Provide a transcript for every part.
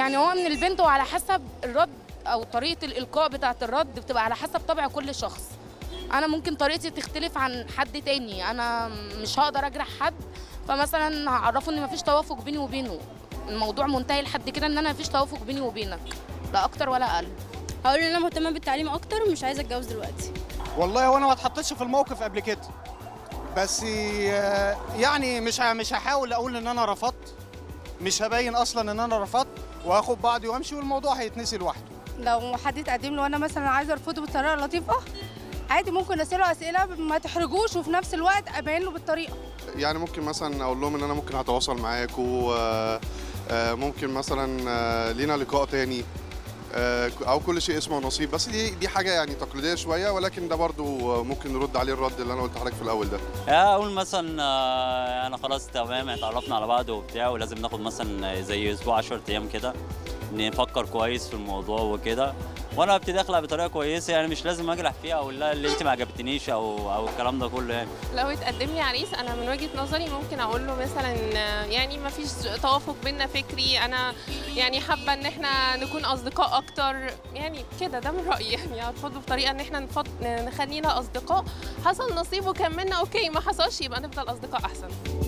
يعني هو من البنت وعلى حسب الرد او طريقه الالقاء بتاعه الرد بتبقى على حسب طبع كل شخص انا ممكن طريقتي تختلف عن حد تاني انا مش هقدر اجرح حد فمثلا هعرفه ان مفيش توافق بيني وبينه الموضوع منتهي لحد كده ان انا مفيش توافق بيني وبينك لا اكتر ولا اقل هقول ان انا مهتمه بالتعليم اكتر ومش عايزه اتجوز دلوقتي والله وانا ما اتحطيتش في الموقف قبل كده بس آه، يعني مش ه- مش هحاول اقول ان انا رفضت مش هبين اصلا ان انا رفضت وهاخد بعضي وامشي والموضوع هيتنسي لوحده لو حد اتقدم له وانا مثلا عايزه ارفضه بطريقه لطيفه عادي ممكن اساله اسئله ما تحرجوش وفي نفس الوقت ابين له بالطريقه يعني ممكن مثلا اقول لهم ان انا ممكن هتواصل معاكم ممكن مثلا آه، لينا لقاء تاني آه، او كل شيء اسمه نصيب بس دي دي حاجه يعني تقليديه شويه ولكن ده برضو آه، ممكن نرد عليه الرد اللي انا قلت لحضرتك في الاول ده اقول مثلا آه، انا خلاص تمام اتعرفنا على بعض وبتاع ولازم ناخد مثلا زي اسبوع 10 ايام كده نفكر كويس في الموضوع وكده وانا ابتدي اخلق بطريقه كويسه يعني مش لازم اجرح فيها اقول لها اللي انت ما عجبتنيش او او الكلام ده كله يعني لو اتقدم لي عريس انا من وجهه نظري ممكن اقول له مثلا آه، يعني ما فيش توافق بينا فكري انا يعني حابه ان احنا نكون اصدقاء اكتر يعني كده ده من رايي يعني ارفضه بطريقه ان احنا نفض... نخلينا اصدقاء حصل نصيب وكملنا اوكي ما حصلش يبقى نفضل اصدقاء احسن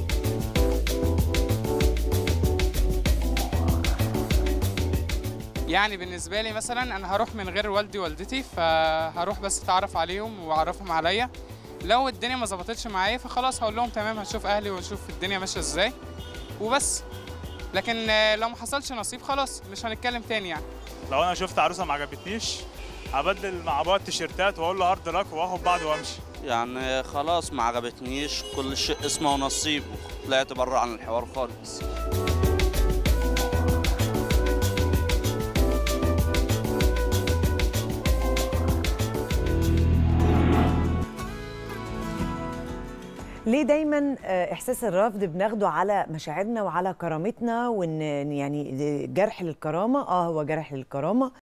يعني بالنسبة لي مثلا أنا هروح من غير والدي ووالدتي فهروح بس أتعرف عليهم وأعرفهم عليا لو الدنيا ما ظبطتش معايا فخلاص هقول لهم تمام هشوف أهلي ونشوف الدنيا ماشية إزاي وبس لكن آه، لو ما حصلش نصيب خلاص مش هنتكلم تاني يعني لو انا شفت عروسه ما عجبتنيش هبدل مع بعض تيشيرتات واقول له هارد لك واخد بعض وامشي يعني خلاص ما عجبتنيش كل شيء اسمه نصيب طلعت بره عن الحوار خالص ليه دايما آه، احساس الرفض بناخده على مشاعرنا وعلى كرامتنا وان يعني جرح للكرامه اه هو جرح للكرامه